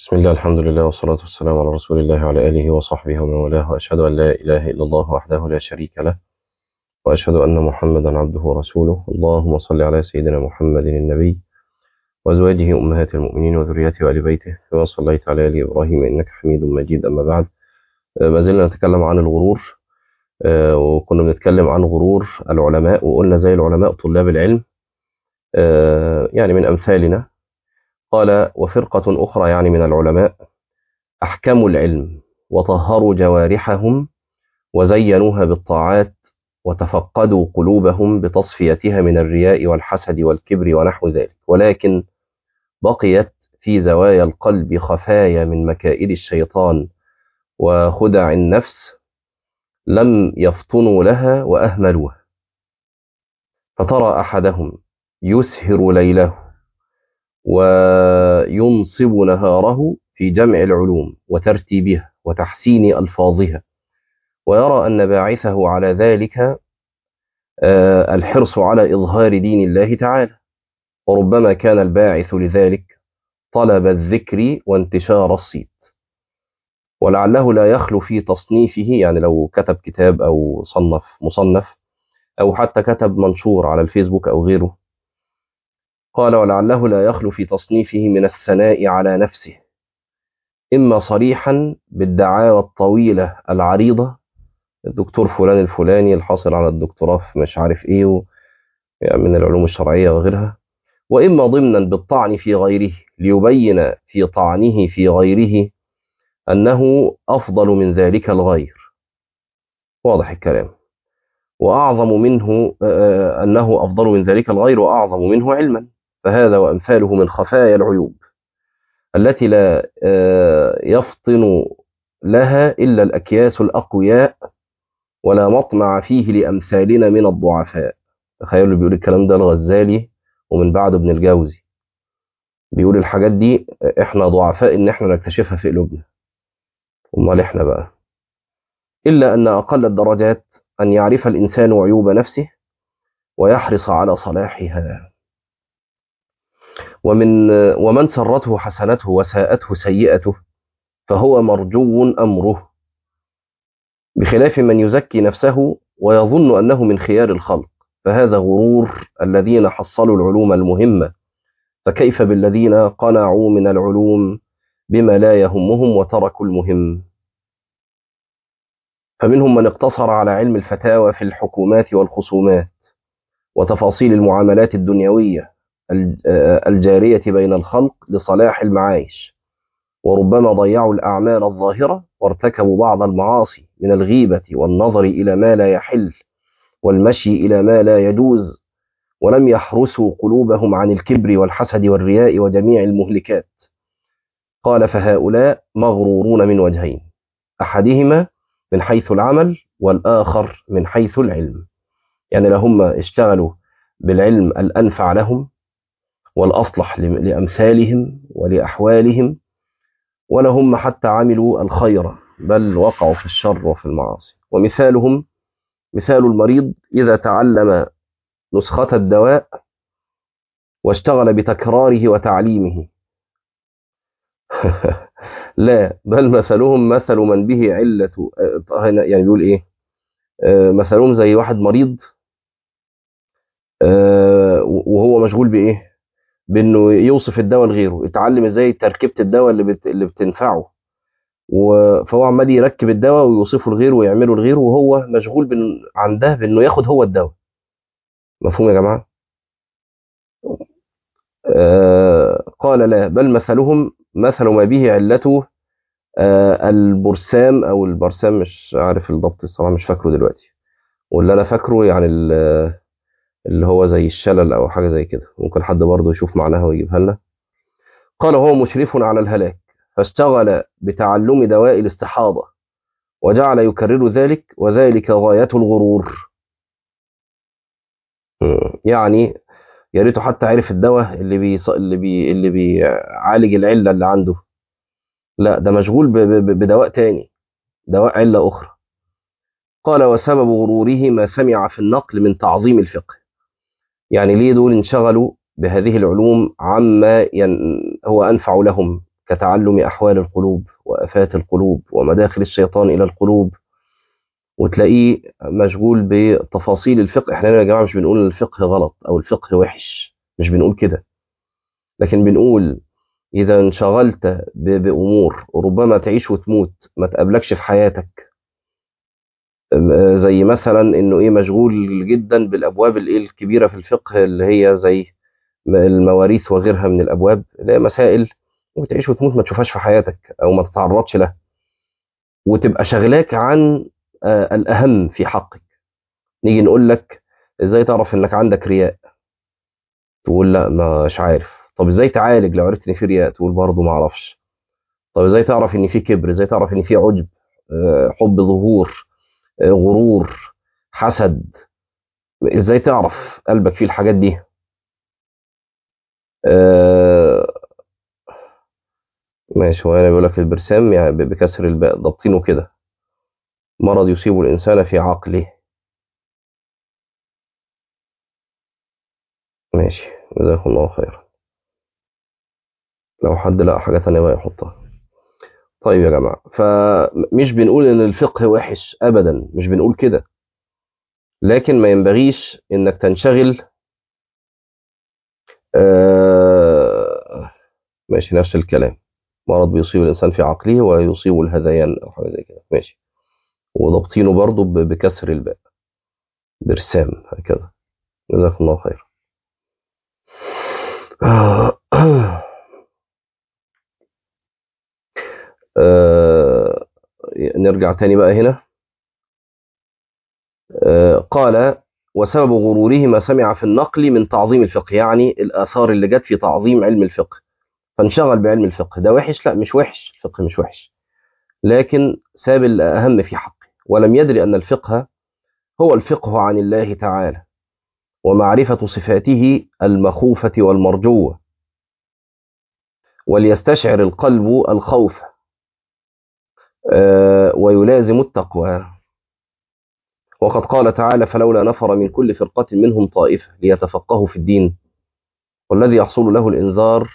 بسم الله الحمد لله والصلاة والسلام على رسول الله وعلى آله وصحبه ومن والاه وأشهد أن لا إله إلا الله وحده لا شريك له وأشهد أن محمدا عبده ورسوله اللهم صل على سيدنا محمد النبي وأزواجه أمهات المؤمنين وذريته وآل بيته كما صليت على آل إبراهيم إنك حميد مجيد أما بعد ما زلنا نتكلم عن الغرور وكنا بنتكلم عن غرور العلماء وقلنا زي العلماء طلاب العلم يعني من أمثالنا قال وفرقة أخرى يعني من العلماء أحكموا العلم وطهروا جوارحهم وزينوها بالطاعات وتفقدوا قلوبهم بتصفيتها من الرياء والحسد والكبر ونحو ذلك ولكن بقيت في زوايا القلب خفايا من مكائد الشيطان وخدع النفس لم يفطنوا لها وأهملوها فترى أحدهم يسهر ليله وينصب نهاره في جمع العلوم وترتيبها وتحسين ألفاظها ويرى أن باعثه على ذلك الحرص على إظهار دين الله تعالى وربما كان الباعث لذلك طلب الذكر وانتشار الصيت ولعله لا يخلو في تصنيفه يعني لو كتب كتاب أو صنف مصنف أو حتى كتب منشور على الفيسبوك أو غيره قال ولعله لا يخلو في تصنيفه من الثناء على نفسه إما صريحا بالدعاوى الطويلة العريضة الدكتور فلان الفلاني الحاصل على الدكتوراه في مش عارف إيه و... يعني من العلوم الشرعية وغيرها وإما ضمنا بالطعن في غيره ليبين في طعنه في غيره أنه أفضل من ذلك الغير واضح الكلام وأعظم منه أنه أفضل من ذلك الغير وأعظم منه علما فهذا وأمثاله من خفايا العيوب التي لا يفطن لها إلا الأكياس الأقوياء ولا مطمع فيه لأمثالنا من الضعفاء تخيلوا اللي بيقول الكلام ده الغزالي ومن بعد ابن الجوزي بيقول الحاجات دي احنا ضعفاء ان احنا نكتشفها في قلوبنا امال احنا بقى الا ان اقل الدرجات ان يعرف الانسان عيوب نفسه ويحرص على صلاحها ومن ومن سرته حسنته وساءته سيئته فهو مرجو امره بخلاف من يزكي نفسه ويظن انه من خيار الخلق فهذا غرور الذين حصلوا العلوم المهمه فكيف بالذين قنعوا من العلوم بما لا يهمهم وتركوا المهم فمنهم من اقتصر على علم الفتاوى في الحكومات والخصومات وتفاصيل المعاملات الدنيويه الجاريه بين الخلق لصلاح المعايش وربما ضيعوا الاعمال الظاهره وارتكبوا بعض المعاصي من الغيبه والنظر الى ما لا يحل والمشي الى ما لا يجوز ولم يحرسوا قلوبهم عن الكبر والحسد والرياء وجميع المهلكات قال فهؤلاء مغرورون من وجهين احدهما من حيث العمل والاخر من حيث العلم يعني لهم اشتغلوا بالعلم الانفع لهم والاصلح لامثالهم ولاحوالهم ولهم حتى عملوا الخير بل وقعوا في الشر وفي المعاصي ومثالهم مثال المريض اذا تعلم نسخة الدواء واشتغل بتكراره وتعليمه لا بل مثلهم مثل من به علة يعني بيقول ايه مثلهم زي واحد مريض وهو مشغول بايه بانه يوصف الدواء لغيره يتعلم ازاي تركيبه الدواء اللي بت... اللي بتنفعه فهو عمال يركب الدواء ويوصفه لغيره ويعمله لغيره وهو مشغول بن... عن ده بانه ياخد هو الدواء مفهوم يا جماعه آه قال لا بل مثلهم مثل ما به علته آه البرسام او البرسام مش عارف الضبط الصراحه مش فاكره دلوقتي واللي انا فاكره يعني اللي هو زي الشلل او حاجه زي كده ممكن حد برضه يشوف معناها ويجيبها لنا قال هو مشرف على الهلاك فاشتغل بتعلم دواء الاستحاضه وجعل يكرر ذلك وذلك غايه الغرور يعني يا ريته حتى عرف الدواء اللي بي اللي بي اللي بيعالج العله اللي عنده لا ده مشغول بدواء تاني دواء عله اخرى قال وسبب غروره ما سمع في النقل من تعظيم الفقه يعني ليه دول انشغلوا بهذه العلوم عما ين... هو أنفع لهم كتعلم أحوال القلوب وأفات القلوب ومداخل الشيطان إلى القلوب وتلاقيه مشغول بتفاصيل الفقه احنا هنا يا جماعة مش بنقول إن الفقه غلط أو الفقه وحش مش بنقول كده لكن بنقول إذا انشغلت ب- بأمور ربما تعيش وتموت ما تقابلكش في حياتك م- زي مثلا إنه إيه مشغول جدا بالأبواب الإيه الكبيرة في الفقه اللي هي زي م- المواريث وغيرها من الأبواب اللي هي مسائل ممكن تعيش وتموت ما تشوفهاش في حياتك أو ما تتعرضش لها وتبقى شغلاك عن آه، الأهم في حقك نيجي نقول لك إزاي تعرف إنك عندك رياء تقول لا مش عارف طب إزاي تعالج لو عرفت إن في رياء تقول برضه ما أعرفش طب ازاي تعرف ان في كبر ازاي تعرف ان في عجب آه، حب ظهور آه، غرور حسد ازاي تعرف قلبك فيه الحاجات دي آه، ماشي هو انا بيقول لك البرسام يعني ب- بكسر الباء ضابطينه كده مرض يصيب الانسان في عقله ماشي جزاكم الله خيرا لو حد لقى حاجة تانية بقى يحطها طيب يا جماعة فمش بنقول ان الفقه وحش ابدا مش بنقول كده لكن ما ينبغيش انك تنشغل آه، ماشي نفس الكلام مرض بيصيب الإنسان في عقله ويصيب الهذيان أو حاجة زي كده ماشي وضبطينه برضه ب- بكسر الباء برسام هكذا جزاكم الله خير آه، نرجع تاني بقى هنا آه، قال وسبب غروره ما سمع في النقل من تعظيم الفقه يعني الآثار اللي جت في تعظيم علم الفقه فانشغل بعلم الفقه ده وحش لا مش وحش الفقه مش وحش لكن ساب الأهم في حقه ولم يدري أن الفقه هو الفقه عن الله تعالى ومعرفة صفاته المخوفة والمرجوة وليستشعر القلب الخوف آه، ويلازم التقوى وقد قال تعالى فلولا نفر من كل فرقة منهم طائفة ليتفقهوا في الدين والذي يحصل له الإنذار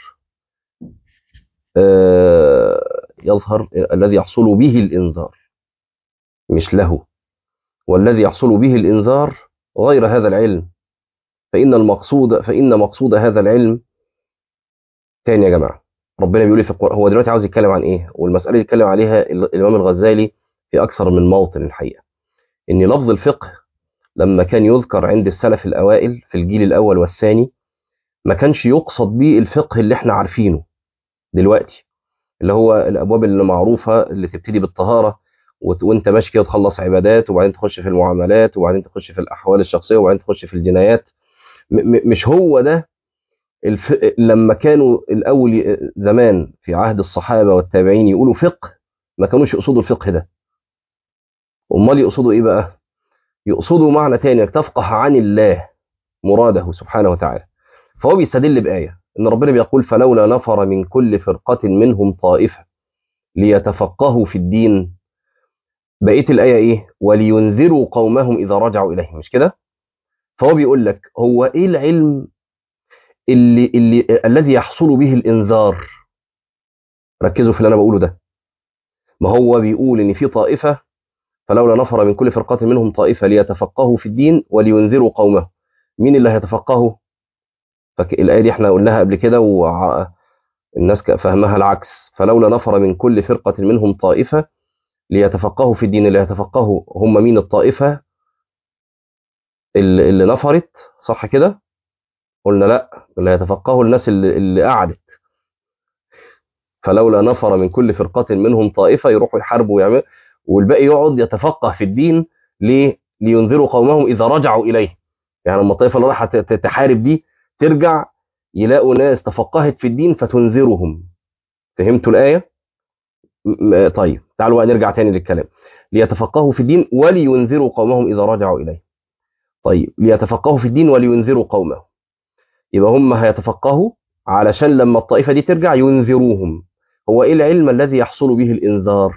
آه، يظهر الذي يحصل به الإنذار مش له والذي يحصل به الإنذار غير هذا العلم فإن المقصود فإن مقصود هذا العلم تاني يا جماعة ربنا بيقول لي في القرآن هو دلوقتي عاوز يتكلم عن إيه والمسألة اللي يتكلم عليها ال- الإمام الغزالي في أكثر من موطن الحقيقة إن لفظ الفقه لما كان يذكر عند السلف الأوائل في الجيل الأول والثاني ما كانش يقصد به الفقه اللي احنا عارفينه دلوقتي اللي هو الأبواب اللي معروفة اللي تبتدي بالطهارة وت- وانت ماشي كده تخلص عبادات وبعدين تخش في المعاملات وبعدين تخش في الأحوال الشخصية وبعدين تخش في الجنايات م- م- مش هو ده الف... لما كانوا الأول ي- زمان في عهد الصحابة والتابعين يقولوا فقه ما كانوش يقصدوا الفقه ده أمال يقصدوا إيه بقى يقصدوا معنى تاني انك تفقه عن الله مراده سبحانه وتعالى فهو بيستدل بآية إن ربنا بيقول فلولا نفر من كل فرقة منهم طائفة ليتفقهوا في الدين بقية الآية إيه ولينذروا قومهم إذا رجعوا إليهم مش كده فهو بيقول لك هو إيه العلم اللي, اللي الذي يحصل به الإنذار ركزوا في اللي أنا بقوله ده ما هو بيقول إن في طائفة فلولا نفر من كل فرقة منهم طائفة ليتفقهوا في الدين ولينذروا قومهم مين اللي هيتفقهوا فالآية دي احنا قلناها قبل كده والناس فهمها العكس فلولا نفر من كل فرقة منهم طائفة ليتفقهوا في الدين اللي يتفقهوا هم مين الطائفة اللي, اللي نفرت صح كده قلنا لا اللي يتفقهوا الناس اللي, اللي قعدت فلولا نفر من كل فرقة منهم طائفة يروحوا يحاربوا ويعملوا والباقي يقعد يتفقه في الدين ليه؟ لينذروا قومهم إذا رجعوا إليه يعني لما الطائفة اللي رايحة تحارب دي ترجع يلاقوا ناس تفقهت في الدين فتنذرهم فهمتوا الآية؟ م- طيب تعالوا بقى نرجع تاني للكلام ليتفقهوا في الدين ولينذروا قومهم إذا رجعوا إليه طيب ليتفقهوا في الدين ولينذروا قومهم يبقى هم هيتفقهوا علشان لما الطائفة دي ترجع ينذروهم هو إيه العلم الذي يحصل به الإنذار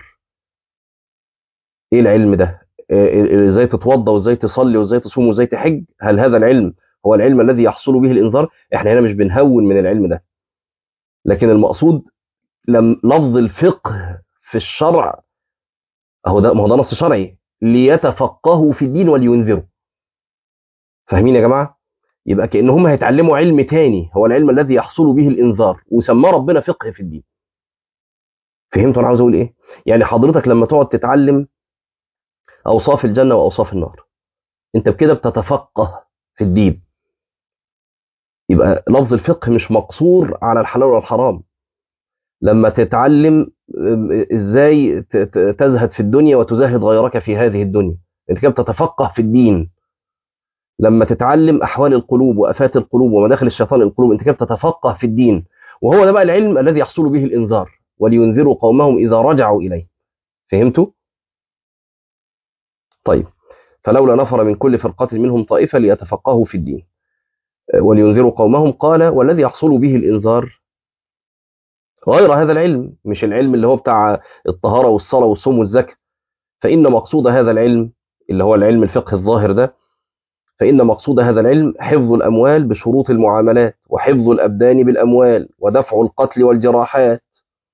إيه العلم ده إيه- ازاي تتوضى وازاي تصلي وازاي تصوم وازاي تحج هل هذا العلم هو العلم الذي يحصل به الانذار احنا هنا مش بنهون من العلم ده لكن المقصود لم لفظ الفقه في الشرع اهو ده ما هو ده نص شرعي ليتفقهوا في الدين ولينذروا فاهمين يا جماعه يبقى كان هم هيتعلموا علم تاني هو العلم الذي يحصل به الانذار وسماه ربنا فقه في الدين فهمتوا انا عاوز اقول ايه يعني حضرتك لما تقعد تتعلم اوصاف الجنه واوصاف النار انت بكده بتتفقه في الدين يبقى لفظ الفقه مش مقصور على الحلال والحرام لما تتعلم ازاي تزهد في الدنيا وتزهد غيرك في هذه الدنيا انت كده بتتفقه في الدين لما تتعلم احوال القلوب وافات القلوب ومداخل الشيطان القلوب انت كده بتتفقه في الدين وهو ده بقى العلم الذي يحصل به الانذار ولينذروا قومهم اذا رجعوا اليه فهمتوا طيب فلولا نفر من كل فرقة منهم طائفة ليتفقهوا في الدين ولينذروا قومهم قال والذي يحصل به الإنذار غير هذا العلم مش العلم اللي هو بتاع الطهارة والصلاة والصوم والزكاة فإن مقصود هذا العلم اللي هو العلم الفقه الظاهر ده فإن مقصود هذا العلم حفظ الأموال بشروط المعاملات وحفظ الأبدان بالأموال ودفع القتل والجراحات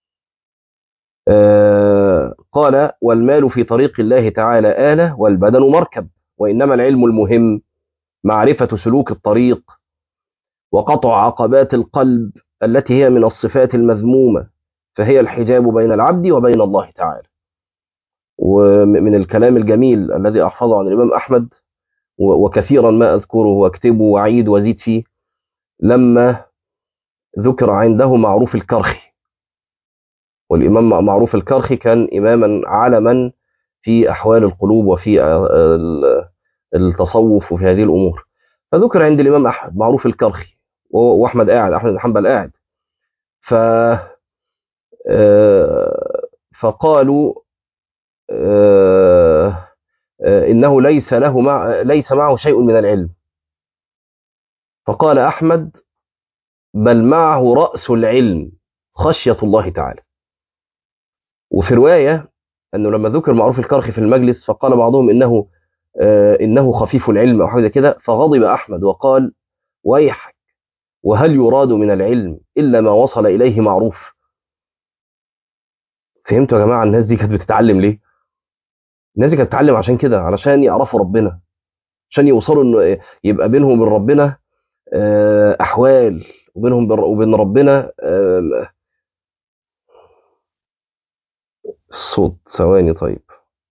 آه قال والمال في طريق الله تعالى آلة والبدن مركب وإنما العلم المهم معرفة سلوك الطريق وقطع عقبات القلب التي هي من الصفات المذمومة فهي الحجاب بين العبد وبين الله تعالى ومن الكلام الجميل الذي أحفظه عن الإمام أحمد وكثيرا ما أذكره واكتبه وأعيد وأزيد فيه لما ذكر عنده معروف الكرخي والإمام معروف الكرخي كان إماما علما في أحوال القلوب وفي التصوف وفي هذه الأمور فذكر عند الإمام أحمد معروف الكرخي وأحمد قاعد أحمد بن حنبل قاعد ف فقالوا إنه ليس له مع ليس معه شيء من العلم فقال أحمد بل معه رأس العلم خشية الله تعالى وفي رواية أنه لما ذكر معروف الكرخي في المجلس فقال بعضهم إنه آه إنه خفيف العلم أو حاجة كده فغضب أحمد وقال ويحك وهل يراد من العلم إلا ما وصل إليه معروف فهمتوا يا جماعة الناس دي كانت بتتعلم ليه الناس دي كانت بتتعلم عشان كده علشان يعرفوا ربنا عشان يوصلوا إنه يبقى بينهم وبين ربنا آه أحوال وبينهم وبين ربنا آه الصوت ثواني طيب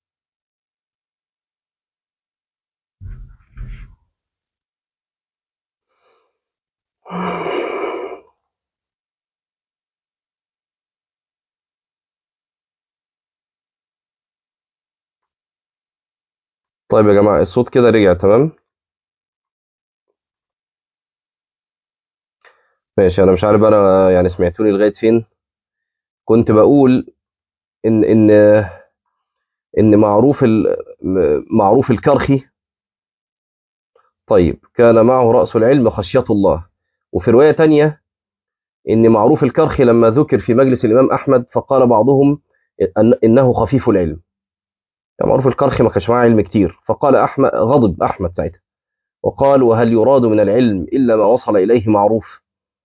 طيب يا جماعة الصوت كده رجع تمام ماشي انا مش عارف انا يعني سمعتوني لغاية فين كنت بقول ان ان ان معروف معروف الكرخي طيب كان معه رأس العلم خشية الله وفي رواية تانية ان معروف الكرخي لما ذكر في مجلس الامام احمد فقال بعضهم إن انه خفيف العلم يعني معروف الكرخي ما كانش معاه علم كتير فقال احمد غضب احمد ساعتها وقال وهل يراد من العلم الا ما وصل اليه معروف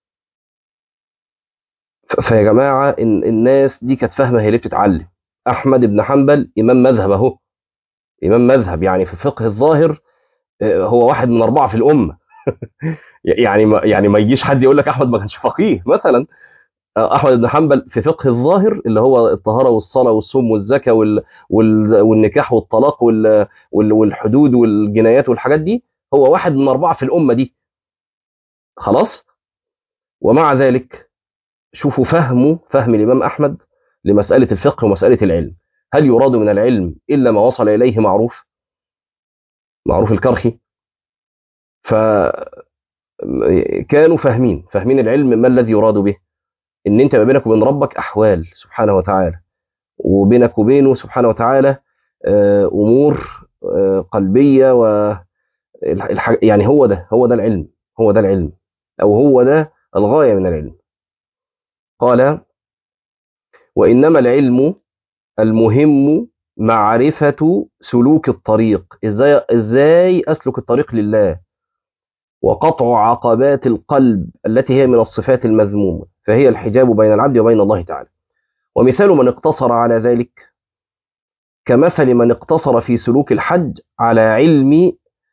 فيا جماعه إن الناس دي كانت فاهمه هي ليه بتتعلم احمد بن حنبل امام مذهب اهو امام مذهب يعني في فقه الظاهر هو واحد من اربعه في الامه يعني ما يعني ما يجيش حد يقول لك احمد ما كانش فقيه مثلا احمد بن حنبل في فقه الظاهر اللي هو الطهاره والصلاه والصوم والزكاه وال... وال... والنكاح والطلاق وال... وال... والحدود والجنايات والحاجات دي هو واحد من اربعه في الامه دي خلاص ومع ذلك شوفوا فهمه فهم الامام احمد لمساله الفقه ومساله العلم هل يراد من العلم الا ما وصل اليه معروف معروف الكرخي ف كانوا فاهمين فاهمين العلم ما الذي يراد به ان انت ما بينك وبين ربك احوال سبحانه وتعالى وبينك وبينه سبحانه وتعالى امور قلبيه و يعني هو ده هو ده العلم هو ده العلم او هو ده الغايه من العلم قال وانما العلم المهم معرفه سلوك الطريق ازاي ازاي اسلك الطريق لله وقطع عقبات القلب التي هي من الصفات المذمومه فهي الحجاب بين العبد وبين الله تعالى ومثال من اقتصر على ذلك كمثل من اقتصر في سلوك الحج على علم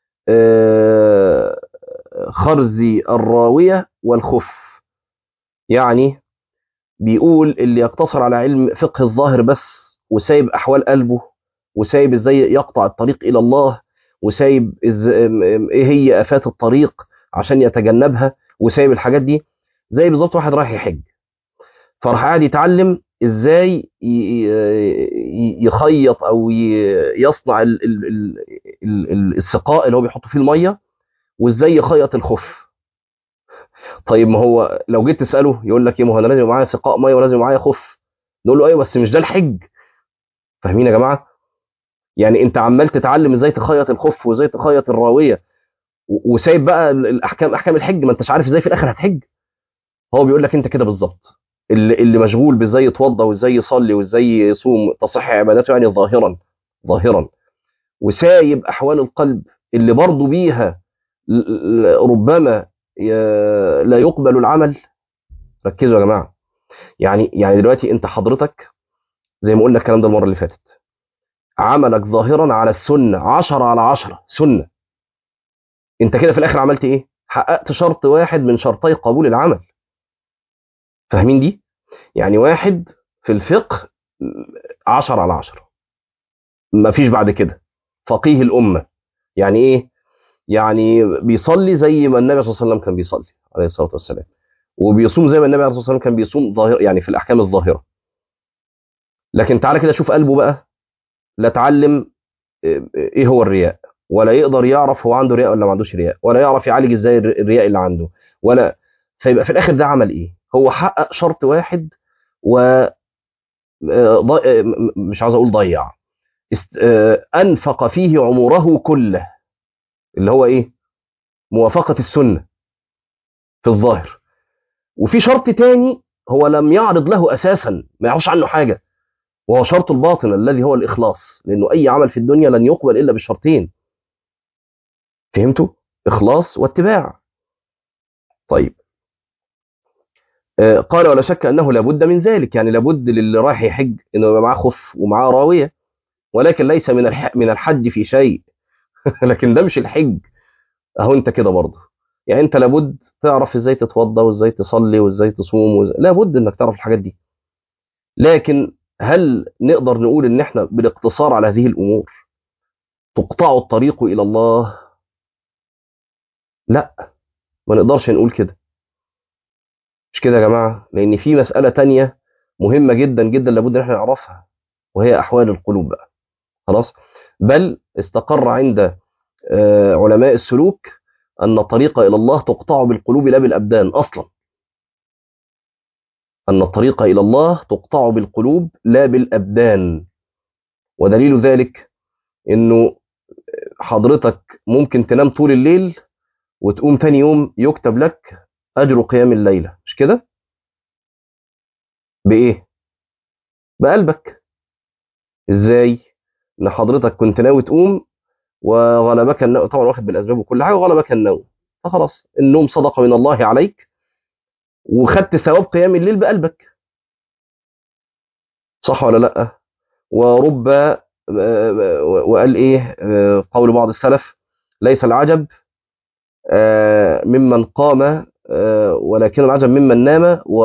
آه، خرز الراوية والخف يعني بيقول اللي يقتصر على علم فقه الظاهر بس وسايب أحوال قلبه وسايب ازاي يقطع الطريق إلى الله وسايب إز... ايه هي آفات الطريق عشان يتجنبها وسايب الحاجات دي زي بالظبط واحد رايح يحج فراح قاعد يتعلم ازاي يخيط او يصنع ال ال ال ال السقاء اللي هو بيحط فيه الميه وازاي يخيط الخف طيب ما هو لو جيت تساله يقول لك ايه ما هو انا لازم معايا سقاء ميه ولازم معايا خف نقول له ايوه بس مش ده الحج فاهمين يا جماعه يعني انت عمال تتعلم ازاي تخيط الخف وازاي تخيط الراويه وسايب بقى الاحكام احكام الحج ما انتش عارف ازاي في الاخر هتحج هو بيقول لك انت كده بالظبط اللي, اللي مشغول بازاي يتوضى وازاي يصلي وازاي يصوم تصح عباداته يعني ظاهرا ظاهرا وسايب احوال القلب اللي برضه بيها ربما لا يقبل العمل ركزوا يا جماعه يعني يعني دلوقتي انت حضرتك زي ما قلنا الكلام ده المره اللي فاتت عملك ظاهرا على السنه 10 على 10 سنه انت كده في الاخر عملت ايه حققت شرط واحد من شرطي قبول العمل فاهمين دي يعني واحد في الفقه 10 على 10 ما فيش بعد كده فقيه الامه يعني ايه يعني بيصلي زي ما النبي صلى الله عليه وسلم كان بيصلي عليه الصلاه والسلام وبيصوم زي ما النبي عليه الصلاه والسلام كان بيصوم ظاهر يعني في الاحكام الظاهره لكن تعالى كده شوف قلبه بقى لا اتعلم ايه هو الرياء ولا يقدر يعرف هو عنده رياء ولا ما عندوش رياء ولا يعرف يعالج ازاي الرياء اللي عنده ولا فيبقى في الاخر ده عمل ايه هو حقق شرط واحد و مش عاوز اقول ضيع انفق فيه عمره كله اللي هو ايه موافقه السنه في الظاهر وفي شرط تاني هو لم يعرض له اساسا ما يعرفش عنه حاجه وهو شرط الباطن الذي هو الاخلاص لانه اي عمل في الدنيا لن يقبل الا بالشرطين فهمتوا اخلاص واتباع طيب آه قال ولا شك انه لابد من ذلك يعني لابد للي رايح يحج انه يبقى معاه خف ومعاه راويه ولكن ليس من من الحج في شيء لكن ده مش الحج اهو انت كده برضه يعني انت لابد تعرف ازاي تتوضى وازاي تصلي وازاي تصوم وزي... لابد انك تعرف الحاجات دي لكن هل نقدر نقول ان احنا بالاقتصار على هذه الامور تقطع الطريق الى الله لا ما نقدرش نقول كده مش كده يا جماعه لان في مساله تانية مهمه جدا جدا لابد ان احنا نعرفها وهي احوال القلوب بقى خلاص بل استقر عند علماء السلوك ان الطريق الى الله تقطع بالقلوب لا بالابدان اصلا ان الطريق الى الله تقطع بالقلوب لا بالابدان ودليل ذلك انه حضرتك ممكن تنام طول الليل وتقوم تاني يوم يكتب لك اجر قيام الليله مش كده بايه بقلبك ازاي ان حضرتك كنت ناوي تقوم وغلبك النوم طبعا واخد بالاسباب وكل حاجه وغلبك النوم فخلاص النوم صدقه من الله عليك وخدت ثواب قيام الليل بقلبك صح ولا لا ورب وقال ايه قول بعض السلف ليس العجب ممن قام ولكن العجب ممن نام و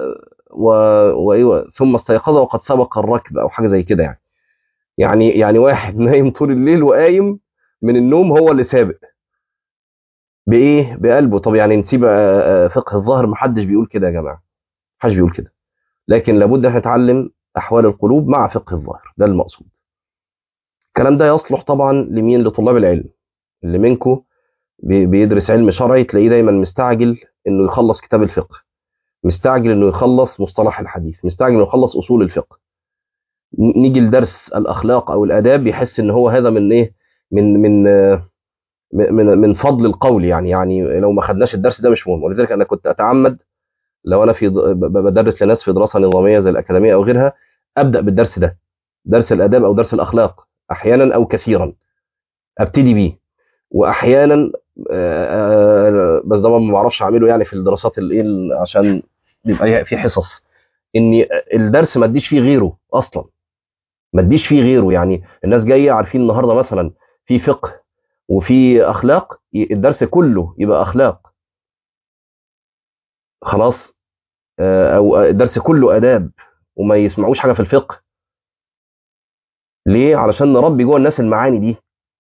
و ثم استيقظ وقد سبق الركب او حاجه زي كده يعني يعني يعني واحد نايم طول الليل وقايم من النوم هو اللي سابق بايه بقلبه طب يعني نسيب فقه الظاهر محدش بيقول كده يا جماعه محدش بيقول كده لكن لابد ان نتعلم احوال القلوب مع فقه الظاهر ده المقصود الكلام ده يصلح طبعا لمين لطلاب العلم اللي منكم بيدرس علم شرعي تلاقيه دايما مستعجل انه يخلص كتاب الفقه مستعجل انه يخلص مصطلح الحديث مستعجل انه يخلص اصول الفقه نيجي لدرس الاخلاق او الاداب يحس ان هو هذا من ايه من من من من فضل القول يعني يعني لو ما خدناش الدرس ده مش مهم ولذلك انا كنت اتعمد لو انا في بدرس لناس في دراسه نظاميه زي الاكاديميه او غيرها ابدا بالدرس ده درس الاداب او درس الاخلاق احيانا او كثيرا ابتدي بيه واحيانا بس ده ما بعرفش اعمله يعني في الدراسات الايه عشان بيبقى في حصص ان الدرس ما اديش فيه غيره اصلا ما اديش فيه غيره يعني الناس جايه عارفين النهارده مثلا في فقه وفي اخلاق الدرس كله يبقى اخلاق خلاص او الدرس كله اداب وما يسمعوش حاجه في الفقه ليه علشان نربي جوه الناس المعاني دي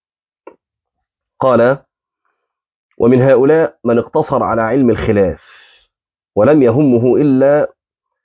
قال ومن هؤلاء من اقتصر على علم الخلاف ولم يهمه الا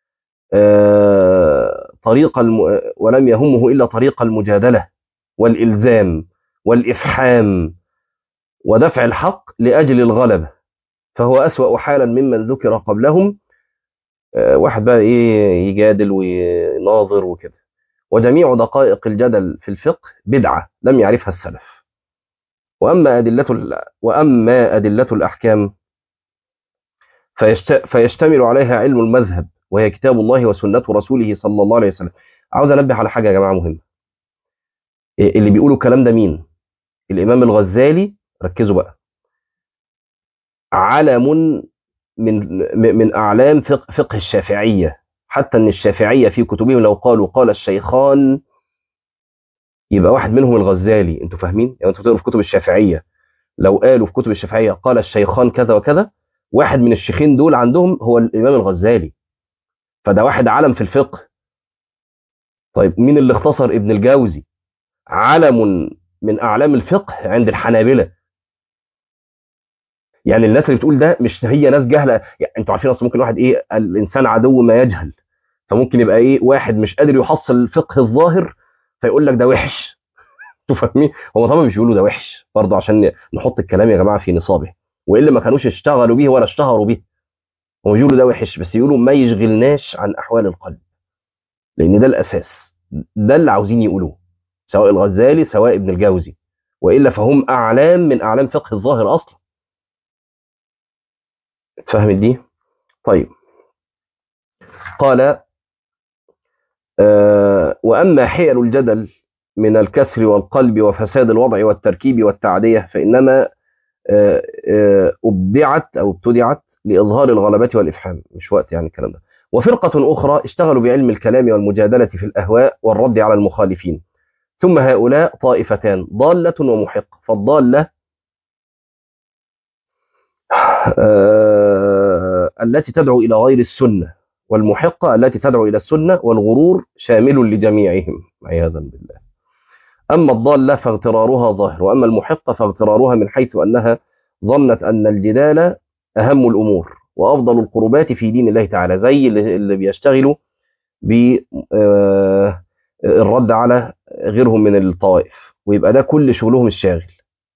طريق الم... ولم يهمه الا طريق المجادله والالزام والافحام ودفع الحق لاجل الغلبه فهو اسوا حالا ممن ذكر قبلهم واحد بقى ايه يجادل ويناظر وكده وجميع دقائق الجدل في الفقه بدعه لم يعرفها السلف واما ادله واما ادله الاحكام فيشت... فيشتمل عليها علم المذهب وهي كتاب الله وسنه رسوله صلى الله عليه وسلم عاوز انبه على حاجه يا جماعه مهمه اللي بيقولوا الكلام ده مين الامام الغزالي ركزوا بقى علم من من اعلام فقه, فقه الشافعيه حتى ان الشافعيه في كتبهم لو قالوا قال الشيخان يبقى واحد منهم الغزالي انتوا فاهمين يعني انتوا بتقروا في كتب الشافعيه لو قالوا في كتب الشافعيه قال الشيخان كذا وكذا واحد من الشيخين دول عندهم هو الامام الغزالي فده واحد علم في الفقه طيب مين اللي اختصر ابن الجوزي علم من اعلام الفقه عند الحنابله يعني الناس اللي بتقول ده مش هي ناس جهله يعني انتوا عارفين اصلا ممكن واحد ايه الانسان عدو ما يجهل فممكن يبقى ايه واحد مش قادر يحصل الفقه الظاهر فيقول لك ده وحش انتوا فاهمين هم طبعا مش بيقولوا ده وحش برضه عشان نحط الكلام يا جماعه في نصابه والا ما كانوش اشتغلوا به ولا اشتهروا به هم بيقولوا ده وحش بس يقولوا ما يشغلناش عن احوال القلب لان ده الاساس ده اللي عاوزين يقولوه سواء الغزالي سواء ابن الجوزي والا فهم اعلام من اعلام فقه الظاهر اصلا فهمت دي طيب قال آه واما حيل الجدل من الكسر والقلب وفساد الوضع والتركيب والتعديه فانما آه آه ابدعت او ابتدعت لاظهار الغلبه والافحام مش وقت يعني الكلام ده وفرقه اخرى اشتغلوا بعلم الكلام والمجادله في الاهواء والرد على المخالفين ثم هؤلاء طائفتان ضاله ومحق فالضاله التي تدعو إلى غير السنة والمحقة التي تدعو إلى السنة والغرور شامل لجميعهم عياذا بالله أما الضالة فاغترارها ظاهر وأما المحقة فاغترارها من حيث أنها ظنت أن الجدال أهم الأمور وأفضل القربات في دين الله تعالى زي اللي بيشتغلوا بالرد على غيرهم من الطوائف ويبقى ده كل شغلهم الشاغل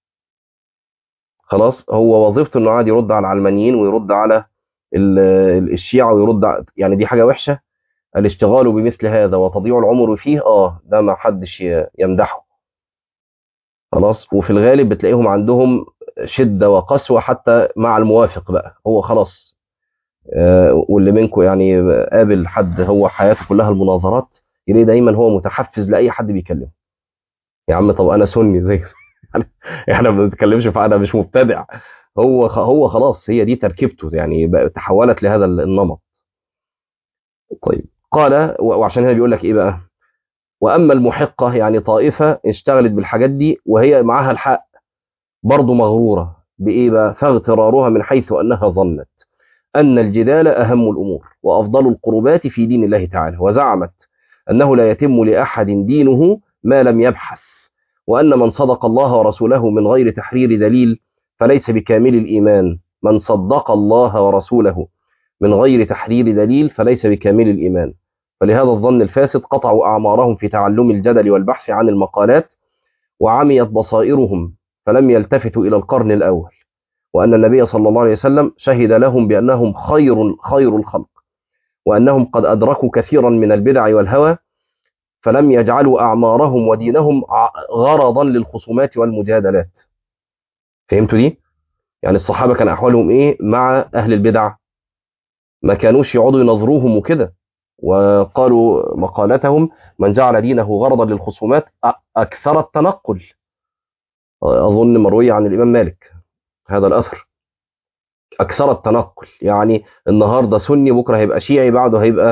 خلاص هو وظيفته انه قاعد يرد على العلمانيين ويرد على الشيعة ويرد على يعني دي حاجة وحشة الاشتغال بمثل هذا وتضييع العمر فيه اه ده ما حدش يمدحه خلاص وفي الغالب بتلاقيهم عندهم شدة وقسوة حتى مع الموافق بقى هو خلاص آه واللي منكم يعني قابل حد هو حياته كلها المناظرات يلاقي دايما هو متحفز لأي حد بيكلمه يا عم طب انا سني زي احنا ما بنتكلمش في انا مش مبتدع هو هو خلاص هي دي تركيبته يعني تحولت لهذا النمط طيب قال وعشان هنا بيقول لك ايه بقى واما المحقه يعني طائفه اشتغلت بالحاجات دي وهي معاها الحق برضه مغروره بايه بقى فاغترارها من حيث انها ظنت ان الجدال اهم الامور وافضل القربات في دين الله تعالى وزعمت انه لا يتم لاحد دينه ما لم يبحث وأن من صدق الله ورسوله من غير تحرير دليل فليس بكامل الإيمان من صدق الله ورسوله من غير تحرير دليل فليس بكامل الإيمان فلهذا الظن الفاسد قطعوا أعمارهم في تعلم الجدل والبحث عن المقالات وعميت بصائرهم فلم يلتفتوا إلى القرن الأول وأن النبي صلى الله عليه وسلم شهد لهم بأنهم خير خير الخلق وأنهم قد أدركوا كثيرا من البدع والهوى فلم يجعلوا أعمارهم ودينهم غرضا للخصومات والمجادلات فهمتوا دي؟ يعني الصحابة كان أحوالهم إيه مع أهل البدع ما كانوش يقعدوا ينظروهم وكده وقالوا مقالتهم من جعل دينه غرضا للخصومات أكثر التنقل أظن مروي عن الإمام مالك هذا الأثر أكثر التنقل يعني النهاردة سني بكرة هيبقى شيعي بعده هيبقى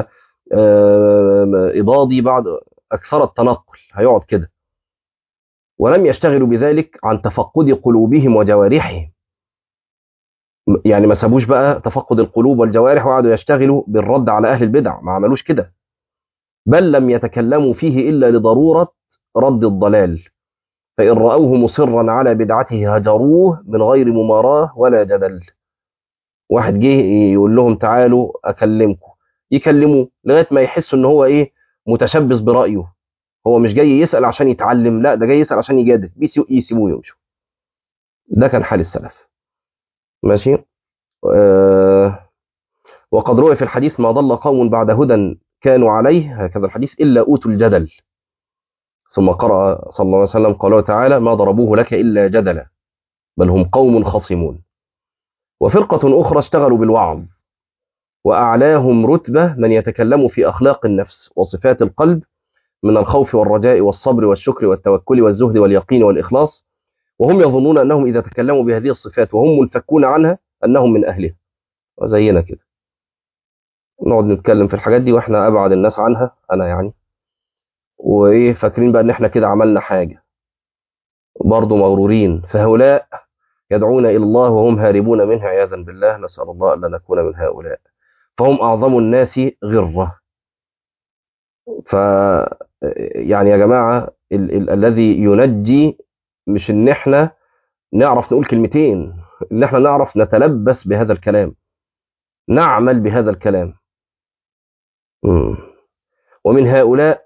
آه، إضاضي بعد أكثر التنقل هيقعد كده ولم يشتغلوا بذلك عن تفقد قلوبهم وجوارحهم يعني ما سابوش بقى تفقد القلوب والجوارح وقعدوا يشتغلوا بالرد على أهل البدع ما عملوش كده بل لم يتكلموا فيه إلا لضرورة رد الضلال فإن رأوه مصرا على بدعته هجروه من غير مماراة ولا جدل واحد جه يقول لهم تعالوا أكلمكم يكلموه لغاية ما يحسوا إن هو إيه متشبث برأيه هو مش جاي يسأل عشان يتعلم لا ده جاي يسأل عشان يجادل بيسيبوه يسيبوه يمشوا ده كان حال السلف ماشي آه وقد روي في الحديث ما ضل قوم بعد هدى كانوا عليه هكذا الحديث إلا أوتوا الجدل ثم قرأ صلى الله عليه وسلم قال تعالى ما ضربوه لك إلا جدلا بل هم قوم خصمون وفرقة أخرى اشتغلوا بالوعظ وأعلاهم رتبة من يتكلم في أخلاق النفس وصفات القلب من الخوف والرجاء والصبر والشكر والتوكل والزهد واليقين والإخلاص وهم يظنون أنهم إذا تكلموا بهذه الصفات وهم منفكون عنها أنهم من أهلها وزينا كده نقعد نتكلم في الحاجات دي واحنا أبعد الناس عنها أنا يعني وإيه فاكرين بقى إن احنا كده عملنا حاجة برضه مغرورين فهؤلاء يدعون إلى الله وهم هاربون منه عياذا بالله نسأل الله ألا نكون من هؤلاء فهم أعظم الناس غرة ف يعني يا جماعة ال ال الذي ينجي مش ان احنا نعرف نقول كلمتين ان احنا نعرف نتلبس بهذا الكلام نعمل بهذا الكلام مم. ومن هؤلاء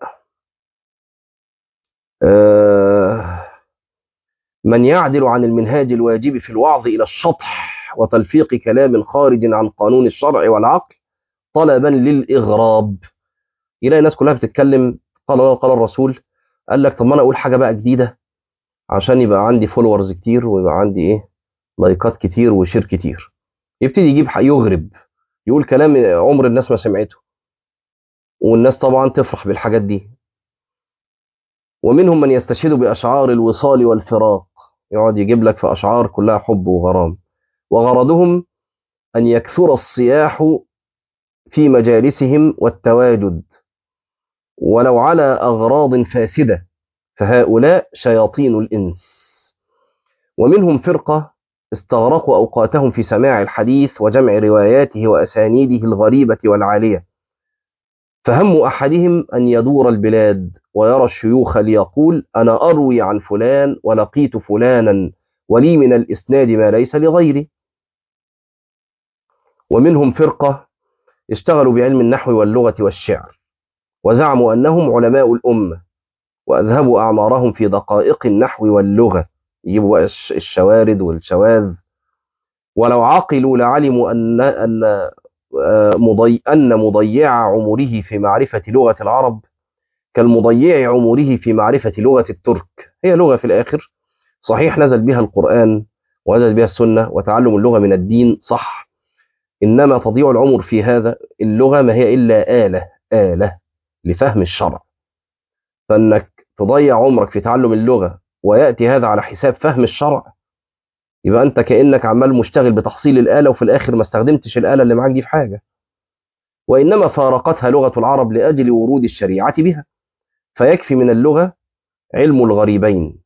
آه من يعدل عن المنهاج الواجب في الوعظ إلى الشطح وتلفيق كلام خارج عن قانون الشرع والعقل طلبا للإغراب يلاقي الناس كلها بتتكلم قال الله قال الرسول قال لك طب ما انا اقول حاجه بقى جديده عشان يبقى عندي فولورز كتير ويبقى عندي ايه لايكات كتير وشير كتير يبتدي يجيب يغرب يقول كلام عمر الناس ما سمعته والناس طبعا تفرح بالحاجات دي ومنهم من يستشهد باشعار الوصال والفراق يقعد يجيب لك في اشعار كلها حب وغرام وغرضهم ان يكثر الصياح في مجالسهم والتواجد ولو على أغراض فاسدة فهؤلاء شياطين الإنس ومنهم فرقة استغرقوا أوقاتهم في سماع الحديث وجمع رواياته وأسانيده الغريبة والعالية فهم أحدهم أن يدور البلاد ويرى الشيوخ ليقول أنا أروي عن فلان ولقيت فلانا ولي من الإسناد ما ليس لغيري ومنهم فرقة اشتغلوا بعلم النحو واللغة والشعر وزعموا أنهم علماء الأمة وأذهبوا أعمارهم في دقائق النحو واللغة يجيبوا الشوارد والشواذ ولو عقلوا لعلموا أن أن مضي أن مضيع عمره في معرفة لغة العرب كالمضيع عمره في معرفة لغة الترك هي لغة في الآخر صحيح نزل بها القرآن ونزل بها السنة وتعلم اللغة من الدين صح إنما تضيع العمر في هذا اللغة ما هي إلا آلة آلة لفهم الشرع فانك تضيع عمرك في تعلم اللغه وياتي هذا على حساب فهم الشرع يبقى انت كانك عمال مشتغل بتحصيل الاله وفي الاخر ما استخدمتش الاله اللي معاك دي في حاجه وانما فارقتها لغه العرب لاجل ورود الشريعه بها فيكفي من اللغه علم الغريبين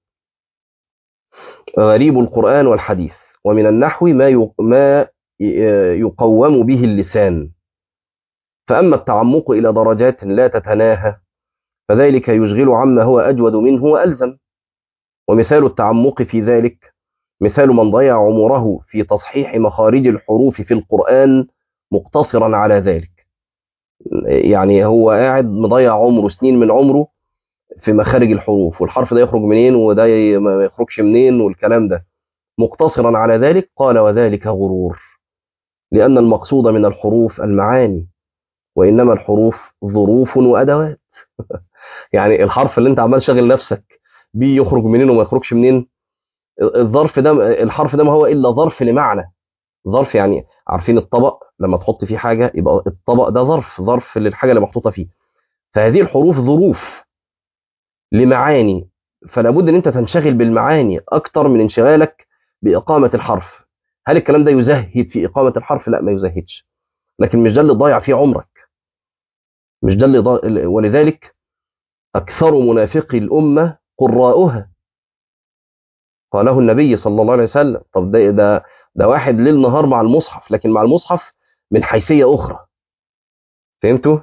غريب القران والحديث ومن النحو ما ما يقوم به اللسان فأما التعمق إلى درجات لا تتناهى فذلك يشغل عما هو أجود منه وألزم ومثال التعمق في ذلك مثال من ضيع عمره في تصحيح مخارج الحروف في القرآن مقتصرا على ذلك يعني هو قاعد مضيع عمره سنين من عمره في مخارج الحروف والحرف ده يخرج منين وده ما يخرجش منين والكلام ده مقتصرا على ذلك قال وذلك غرور لأن المقصود من الحروف المعاني وإنما الحروف ظروف وأدوات يعني الحرف اللي أنت عمال شاغل نفسك بيه يخرج منين وما يخرجش منين الظرف ده الحرف ده ما هو إلا ظرف لمعنى ظرف يعني عارفين الطبق لما تحط فيه حاجة يبقى الطبق ده ظرف ظرف للحاجة اللي محطوطة فيه فهذه الحروف ظروف لمعاني فلا بد ان انت تنشغل بالمعاني اكتر من انشغالك باقامه الحرف هل الكلام ده يزهد في اقامه الحرف لا ما يزهدش لكن مش ده اللي ضايع فيه عمرك مش ده اللي ضا... ولذلك أكثر منافقي الأمة قراؤها قاله النبي صلى الله عليه وسلم طب ده ده ده واحد ليل نهار مع المصحف لكن مع المصحف من حيثية أخرى فهمتوا؟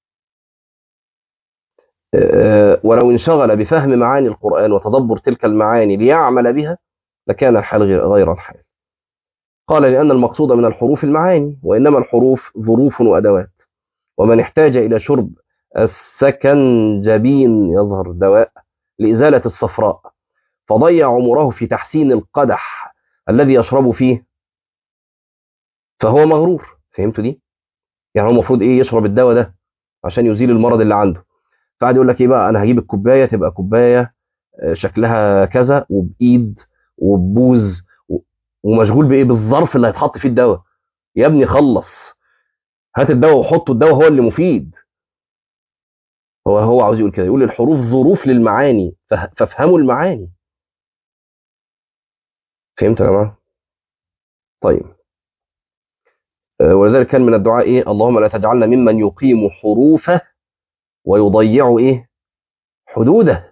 أه ولو انشغل بفهم معاني القرآن وتدبر تلك المعاني ليعمل بها لكان الحال غير الحال قال لأن المقصود من الحروف المعاني وإنما الحروف ظروف وأدوات ومن احتاج إلى شرب السكنجبين يظهر دواء لإزالة الصفراء فضيع عمره في تحسين القدح الذي يشرب فيه فهو مغرور فهمتوا دي؟ يعني هو المفروض ايه يشرب الدواء ده عشان يزيل المرض اللي عنده فقعد يقول لك ايه بقى انا هجيب الكوبايه تبقى كوبايه شكلها كذا وبايد وببوز ومشغول بايه بالظرف اللي هيتحط فيه الدواء يا ابني خلص هات الدواء وحطه الدواء هو اللي مفيد هو هو عاوز يقول كده يقول الحروف ظروف للمعاني فافهموا المعاني فهمتوا يا جماعه طيب ولذلك كان من الدعاء ايه اللهم لا تجعلنا ممن يقيم حروفه ويضيع ايه حدوده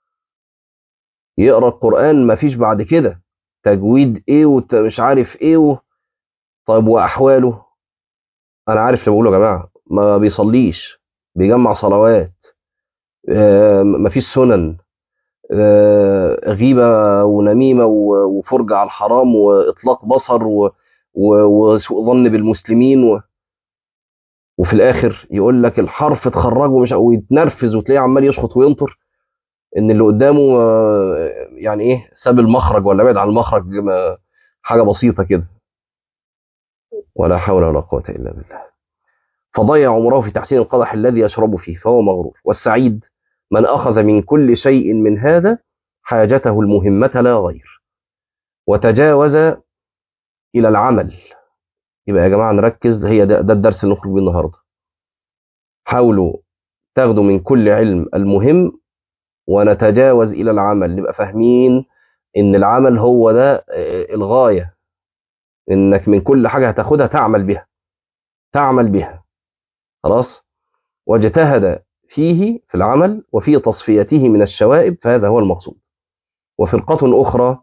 يقرا القران ما فيش بعد كده تجويد ايه ومش عارف ايه و... طيب واحواله انا عارف اللي بقوله يا جماعه ما بيصليش بيجمع صلوات آه ما فيش سنن آه غيبه ونميمه وفرجه على الحرام واطلاق بصر و... وسوء ظن بالمسلمين و... وفي الاخر يقول لك الحرف اتخرجه مش ويتنرفز وتلاقيه عمال يشخط وينطر ان اللي قدامه يعني ايه ساب المخرج ولا بعد عن المخرج حاجه بسيطه كده ولا حول ولا قوه الا بالله فضيع عمره في تحسين القدح الذي يشرب فيه فهو مغرور والسعيد من اخذ من كل شيء من هذا حاجته المهمه لا غير وتجاوز الى العمل يبقى يا جماعه نركز هي ده, ده الدرس اللي نخرج بيه النهارده حاولوا تاخدوا من كل علم المهم ونتجاوز الى العمل نبقى فاهمين ان العمل هو ده الغايه انك من كل حاجه هتاخدها تعمل بها تعمل بها خلاص واجتهد فيه في العمل وفي تصفيته من الشوائب فهذا هو المقصود وفرقه اخرى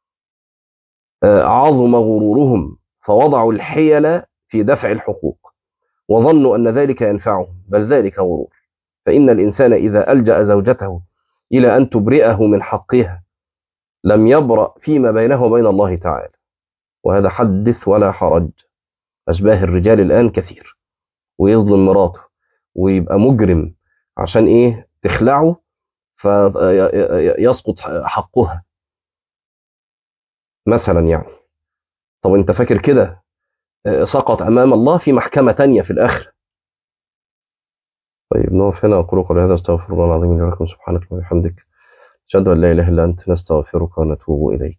عظم غرورهم فوضعوا الحيل في دفع الحقوق وظنوا أن ذلك ينفعهم بل ذلك غرور فإن الإنسان إذا ألجأ زوجته إلى أن تبرئه من حقها لم يبرأ فيما بينه وبين الله تعالى وهذا حدث ولا حرج أشباه الرجال الآن كثير ويظلم مراته ويبقى مجرم عشان إيه تخلعه فيسقط حقها مثلا يعني طب انت فاكر كده سقط امام الله في محكمه تانية في الاخره طيب نقف هنا اقول قولي هذا استغفر الله العظيم لي ولكم سبحانك اللهم وبحمدك اشهد ان لا اله الا انت نستغفرك ونتوب اليك